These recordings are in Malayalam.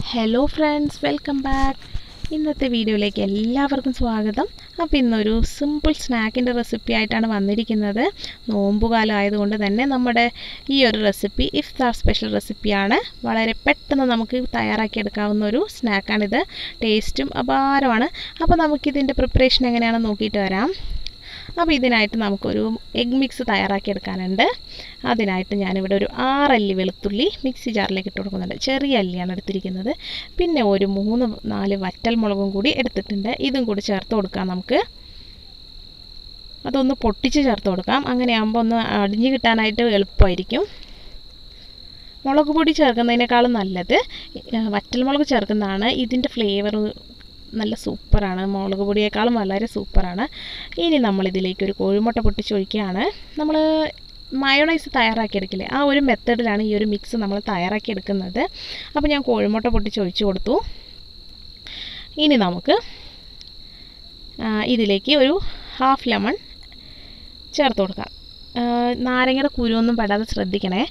ഹലോ ഫ്രണ്ട്സ് വെൽക്കം ബാക്ക് ഇന്നത്തെ വീഡിയോയിലേക്ക് എല്ലാവർക്കും സ്വാഗതം അപ്പോൾ ഇന്നൊരു സിമ്പിൾ സ്നാക്കിൻ്റെ റെസിപ്പി ആയിട്ടാണ് വന്നിരിക്കുന്നത് നോമ്പുകാലം ആയതുകൊണ്ട് തന്നെ നമ്മുടെ ഈ ഒരു റെസിപ്പി ഇഫ്താർ സ്പെഷ്യൽ റെസിപ്പിയാണ് വളരെ പെട്ടെന്ന് നമുക്ക് തയ്യാറാക്കിയെടുക്കാവുന്ന ഒരു സ്നാക്കാണിത് ടേസ്റ്റും അപാരമാണ് അപ്പോൾ നമുക്കിതിൻ്റെ പ്രിപ്പറേഷൻ എങ്ങനെയാണെന്ന് നോക്കിയിട്ട് വരാം അപ്പോൾ ഇതിനായിട്ട് നമുക്കൊരു എഗ് മിക്സ് തയ്യാറാക്കിയെടുക്കാനുണ്ട് അതിനായിട്ട് ഞാനിവിടെ ഒരു ആറല്ലി വെളുത്തുള്ളി മിക്സി ജാറിലേക്ക് ഇട്ട് കൊടുക്കുന്നുണ്ട് ചെറിയ അല്ലിയാണ് എടുത്തിരിക്കുന്നത് പിന്നെ ഒരു മൂന്ന് നാല് വറ്റൽ മുളകും കൂടി എടുത്തിട്ടുണ്ട് ഇതും കൂടി ചേർത്ത് കൊടുക്കാം നമുക്ക് അതൊന്ന് പൊട്ടിച്ച് ചേർത്ത് കൊടുക്കാം അങ്ങനെയാകുമ്പോൾ ഒന്ന് അടിഞ്ഞ് കിട്ടാനായിട്ട് എളുപ്പമായിരിക്കും മുളക് പൊടി ചേർക്കുന്നതിനേക്കാളും നല്ലത് വറ്റൽമുളക് ചേർക്കുന്നതാണ് ഇതിൻ്റെ ഫ്ലേവർ നല്ല സൂപ്പറാണ് മുളക് പൊടിയേക്കാളും വളരെ സൂപ്പറാണ് ഇനി നമ്മളിതിലേക്ക് ഒരു കോഴിമുട്ട പൊട്ടിച്ചൊഴിക്കുകയാണ് നമ്മൾ മയോണൈസ് തയ്യാറാക്കിയെടുക്കില്ലേ ആ ഒരു മെത്തേഡിലാണ് ഈ ഒരു മിക്സ് നമ്മൾ തയ്യാറാക്കിയെടുക്കുന്നത് അപ്പോൾ ഞാൻ കോഴിമുട്ട പൊട്ടിച്ചൊഴിച്ച് കൊടുത്തു ഇനി നമുക്ക് ഇതിലേക്ക് ഒരു ഹാഫ് ലെമൺ ചേർത്ത് കൊടുക്കാം നാരങ്ങയുടെ കുരുവൊന്നും പെടാതെ ശ്രദ്ധിക്കണേ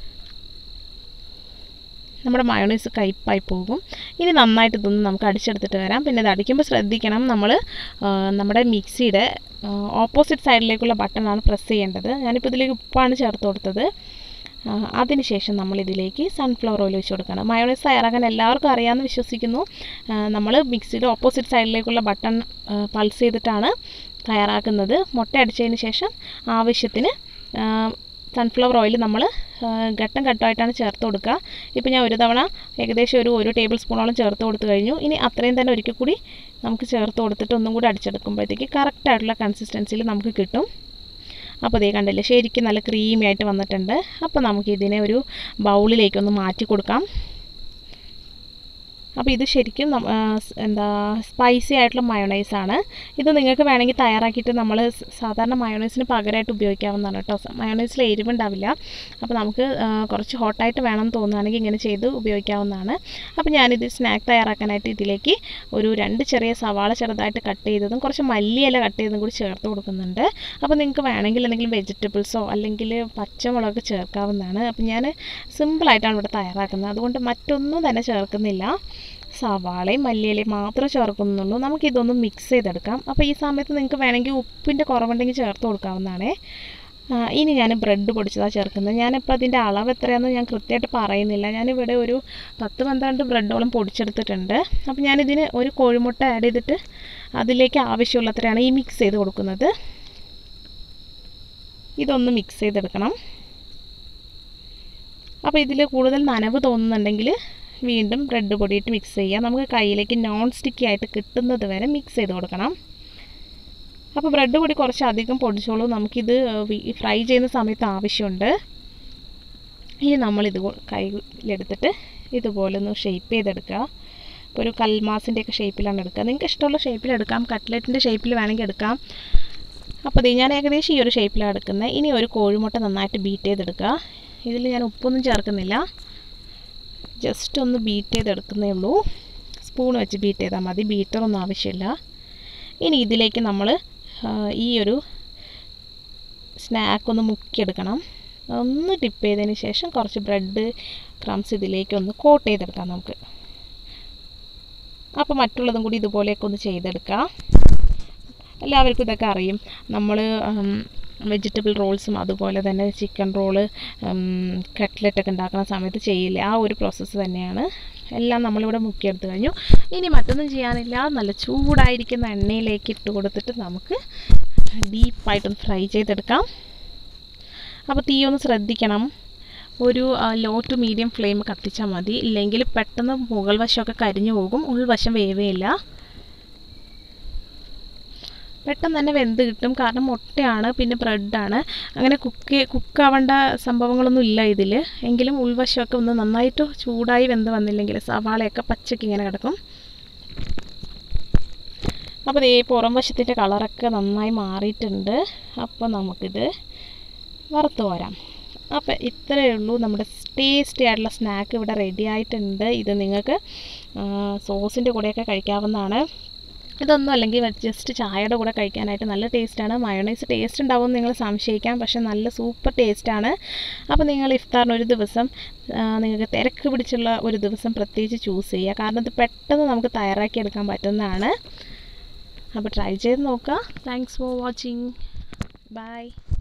നമ്മുടെ മയോണൈസ് കയ്പായി പോകും ഇനി നന്നായിട്ട് ഇതൊന്ന് നമുക്ക് അടിച്ചെടുത്തിട്ട് വരാം പിന്നെ ഇത് അടിക്കുമ്പോൾ ശ്രദ്ധിക്കണം നമ്മൾ നമ്മുടെ മിക്സിയുടെ ഓപ്പോസിറ്റ് സൈഡിലേക്കുള്ള ബട്ടണാണ് പ്രസ് ചെയ്യേണ്ടത് ഞാനിപ്പോൾ ഇതിലേക്ക് ഉപ്പാണ് ചേർത്ത് കൊടുത്തത് അതിനുശേഷം നമ്മൾ ഇതിലേക്ക് സൺഫ്ലവർ ഓയിൽ ഒഴിച്ച് കൊടുക്കണം മയോണൈസ് തയ്യാറാക്കാൻ എല്ലാവർക്കും അറിയാമെന്ന് വിശ്വസിക്കുന്നു നമ്മൾ മിക്സിയുടെ ഓപ്പോസിറ്റ് സൈഡിലേക്കുള്ള ബട്ടൺ പൾസ് ചെയ്തിട്ടാണ് തയ്യാറാക്കുന്നത് മുട്ട അടിച്ചതിന് ശേഷം ആവശ്യത്തിന് സൺഫ്ലവർ ഓയിൽ നമ്മൾ ഘട്ടം ഘട്ടമായിട്ടാണ് ചേർത്ത് കൊടുക്കുക ഇപ്പോൾ ഞാൻ ഒരു തവണ ഏകദേശം ഒരു ഒരു ടേബിൾ സ്പൂണോളം ചേർത്ത് കൊടുത്തു കഴിഞ്ഞു ഇനി അത്രയും തന്നെ ഒരിക്കൽ കൂടി നമുക്ക് ചേർത്ത് കൊടുത്തിട്ട് ഒന്നും കൂടി അടിച്ചെടുക്കുമ്പോഴത്തേക്ക് കറക്റ്റായിട്ടുള്ള കൺസിസ്റ്റൻസിയിൽ നമുക്ക് കിട്ടും അപ്പോൾ ഇതേ കണ്ടില്ലേ ശരിക്കും നല്ല ക്രീമി ആയിട്ട് വന്നിട്ടുണ്ട് അപ്പോൾ നമുക്ക് ഇതിനെ ഒരു ബൗളിലേക്കൊന്ന് മാറ്റി കൊടുക്കാം അപ്പോൾ ഇത് ശരിക്കും എന്താ സ്പൈസി ആയിട്ടുള്ള മയോണൈസാണ് ഇത് നിങ്ങൾക്ക് വേണമെങ്കിൽ തയ്യാറാക്കിയിട്ട് നമ്മൾ സാധാരണ മയോണൈസിന് പകരമായിട്ട് ഉപയോഗിക്കാവുന്നതാണ് കേട്ടോ മയോണൈസിൽ എരിവുണ്ടാവില്ല അപ്പോൾ നമുക്ക് കുറച്ച് ഹോട്ടായിട്ട് വേണം തോന്നുകയാണെങ്കിൽ ഇങ്ങനെ ചെയ്ത് ഉപയോഗിക്കാവുന്നതാണ് അപ്പോൾ ഞാനിത് സ്നാക്ക് തയ്യാറാക്കാനായിട്ട് ഇതിലേക്ക് ഒരു രണ്ട് ചെറിയ സവാള ചെറുതായിട്ട് കട്ട് ചെയ്തതും കുറച്ച് മല്ലിയില കട്ട് ചെയ്തതും കൂടി ചേർത്ത് കൊടുക്കുന്നുണ്ട് അപ്പോൾ നിങ്ങൾക്ക് വേണമെങ്കിൽ എന്തെങ്കിലും വെജിറ്റബിൾസോ അല്ലെങ്കിൽ പച്ചമുളക് ചേർക്കാവുന്നതാണ് അപ്പോൾ ഞാൻ സിമ്പിളായിട്ടാണ് ഇവിടെ തയ്യാറാക്കുന്നത് അതുകൊണ്ട് മറ്റൊന്നും തന്നെ ചേർക്കുന്നില്ല സവാളയും മല്ലിയിലയും മാത്രമേ ചേർക്കുന്നുള്ളൂ നമുക്കിതൊന്ന് മിക്സ് ചെയ്തെടുക്കാം അപ്പോൾ ഈ സമയത്ത് നിങ്ങൾക്ക് വേണമെങ്കിൽ ഉപ്പിൻ്റെ കുറവുണ്ടെങ്കിൽ ചേർത്ത് കൊടുക്കാവുന്നതാണേ ഇനി ഞാൻ ബ്രെഡ് പൊടിച്ചതാണ് ചേർക്കുന്നത് ഞാനിപ്പോൾ അതിൻ്റെ അളവ് എത്രയാണെന്ന് ഞാൻ കൃത്യമായിട്ട് പറയുന്നില്ല ഞാനിവിടെ ഒരു പത്ത് പന്ത്രണ്ട് ബ്രെഡോളം പൊടിച്ചെടുത്തിട്ടുണ്ട് അപ്പോൾ ഞാനിതിന് ഒരു കോഴിമുട്ട ആഡ് ചെയ്തിട്ട് അതിലേക്ക് ആവശ്യമുള്ളത്രയാണ് ഈ മിക്സ് ചെയ്ത് കൊടുക്കുന്നത് ഇതൊന്ന് മിക്സ് ചെയ്തെടുക്കണം അപ്പോൾ ഇതിൽ കൂടുതൽ നനവ് തോന്നുന്നുണ്ടെങ്കിൽ വീണ്ടും ബ്രെഡ് പൊടിയിട്ട് മിക്സ് ചെയ്യുക നമുക്ക് കയ്യിലേക്ക് നോൺ സ്റ്റിക്കി ആയിട്ട് കിട്ടുന്നത് വരെ മിക്സ് ചെയ്ത് കൊടുക്കണം അപ്പോൾ ബ്രെഡ് പൊടി കുറച്ച് അധികം പൊടിച്ചോളൂ നമുക്കിത് ഫ്രൈ ചെയ്യുന്ന സമയത്ത് ആവശ്യമുണ്ട് ഇനി നമ്മളിത് കയ്യിലെടുത്തിട്ട് ഇതുപോലെ ഒന്ന് ഷേപ്പ് ചെയ്തെടുക്കുക ഇപ്പോൾ ഒരു കൽമാസിൻ്റെയൊക്കെ ഷേപ്പിലാണ് എടുക്കുക നിങ്ങൾക്ക് ഇഷ്ടമുള്ള ഷേപ്പിലെടുക്കാം കട്ട്ലറ്റിൻ്റെ ഷേപ്പിൽ വേണമെങ്കിൽ എടുക്കാം അപ്പോൾ ഇത് ഞാൻ ഏകദേശം ഈ ഒരു ഷേപ്പിലാണ് എടുക്കുന്നത് ഇനി ഒരു കോഴിമുട്ട നന്നായിട്ട് ബീറ്റ് ചെയ്തെടുക്കുക ഇതിൽ ഞാൻ ഉപ്പൊന്നും ചേർക്കുന്നില്ല ജസ്റ്റ് ഒന്ന് ബീറ്റ് ചെയ്തെടുക്കുന്നേ ഉള്ളൂ സ്പൂൺ വെച്ച് ബീറ്റ് ചെയ്താൽ മതി ബീറ്ററൊന്നും ആവശ്യമില്ല ഇനി ഇതിലേക്ക് നമ്മൾ ഈ ഒരു സ്നാക്ക് ഒന്ന് മുക്കിയെടുക്കണം ഒന്ന് ടിപ്പ് ചെയ്തതിന് ശേഷം കുറച്ച് ബ്രെഡ് ക്രംസ് ഇതിലേക്ക് ഒന്ന് കോട്ട് ചെയ്തെടുക്കാം നമുക്ക് അപ്പോൾ മറ്റുള്ളതും കൂടി ഇതുപോലെയൊക്കെ ഒന്ന് ചെയ്തെടുക്കാം എല്ലാവർക്കും ഇതൊക്കെ അറിയും നമ്മൾ വെജിറ്റബിൾ റോൾസും അതുപോലെ തന്നെ ചിക്കൻ റോള് കട്ട്ലറ്റൊക്കെ ഉണ്ടാക്കുന്ന സമയത്ത് ചെയ്യില്ല ആ ഒരു പ്രോസസ്സ് തന്നെയാണ് എല്ലാം നമ്മളിവിടെ മുക്കിയെടുത്ത് കഴിഞ്ഞു ഇനി മറ്റൊന്നും ചെയ്യാനില്ല നല്ല ചൂടായിരിക്കുന്ന എണ്ണയിലേക്ക് ഇട്ട് കൊടുത്തിട്ട് നമുക്ക് ഡീപ്പായിട്ടൊന്ന് ഫ്രൈ ചെയ്തെടുക്കാം അപ്പോൾ തീ ഒന്ന് ശ്രദ്ധിക്കണം ഒരു ലോ ടു മീഡിയം ഫ്ലെയിം കത്തിച്ചാൽ മതി ഇല്ലെങ്കിൽ പെട്ടെന്ന് മുകൾ വശമൊക്കെ കരിഞ്ഞു പോകും ഉൾവശം വേവേയില്ല പെട്ടെന്ന് തന്നെ വെന്ത് കിട്ടും കാരണം മുട്ടയാണ് പിന്നെ ബ്രെഡാണ് അങ്ങനെ കുക്ക് കുക്കാവേണ്ട സംഭവങ്ങളൊന്നും ഇല്ല ഇതിൽ എങ്കിലും ഉൾവശമൊക്കെ ഒന്ന് നന്നായിട്ട് ചൂടായി വെന്ത് വന്നില്ലെങ്കിൽ സവാളയൊക്കെ പച്ചയ്ക്ക് ഇങ്ങനെ കിടക്കും അപ്പോൾ ഈ പുറം വശത്തിൻ്റെ കളറൊക്കെ നന്നായി മാറിയിട്ടുണ്ട് അപ്പോൾ നമുക്കിത് വറുത്ത് പോരാം അപ്പോൾ ഇത്രയേ ഉള്ളൂ നമ്മുടെ ടേസ്റ്റി ആയിട്ടുള്ള സ്നാക്ക് ഇവിടെ റെഡി ആയിട്ടുണ്ട് ഇത് നിങ്ങൾക്ക് സോസിൻ്റെ കൂടെയൊക്കെ കഴിക്കാവുന്നതാണ് ഇതൊന്നും അല്ലെങ്കിൽ ജസ്റ്റ് ചായയുടെ കൂടെ കഴിക്കാനായിട്ട് നല്ല ടേസ്റ്റാണ് മയോണൈസ് ടേസ്റ്റ് ഉണ്ടാവും നിങ്ങൾ സംശയിക്കാം പക്ഷെ നല്ല സൂപ്പർ ടേസ്റ്റാണ് അപ്പോൾ നിങ്ങൾ ഇഫ്താറിന് ഒരു ദിവസം ആ, നിങ്ങൾക്ക് തിരക്ക് പിടിച്ചുള്ള ഒരു ദിവസം പ്രത്യേകിച്ച് ചൂസ് ചെയ്യുക കാരണം ഇത് പെട്ടെന്ന് നമുക്ക് തയ്യാറാക്കി എടുക്കാൻ പറ്റുന്നതാണ് അപ്പോൾ ട്രൈ ചെയ്ത് നോക്കുക താങ്ക്സ് ഫോർ വാച്ചിങ് ബൈ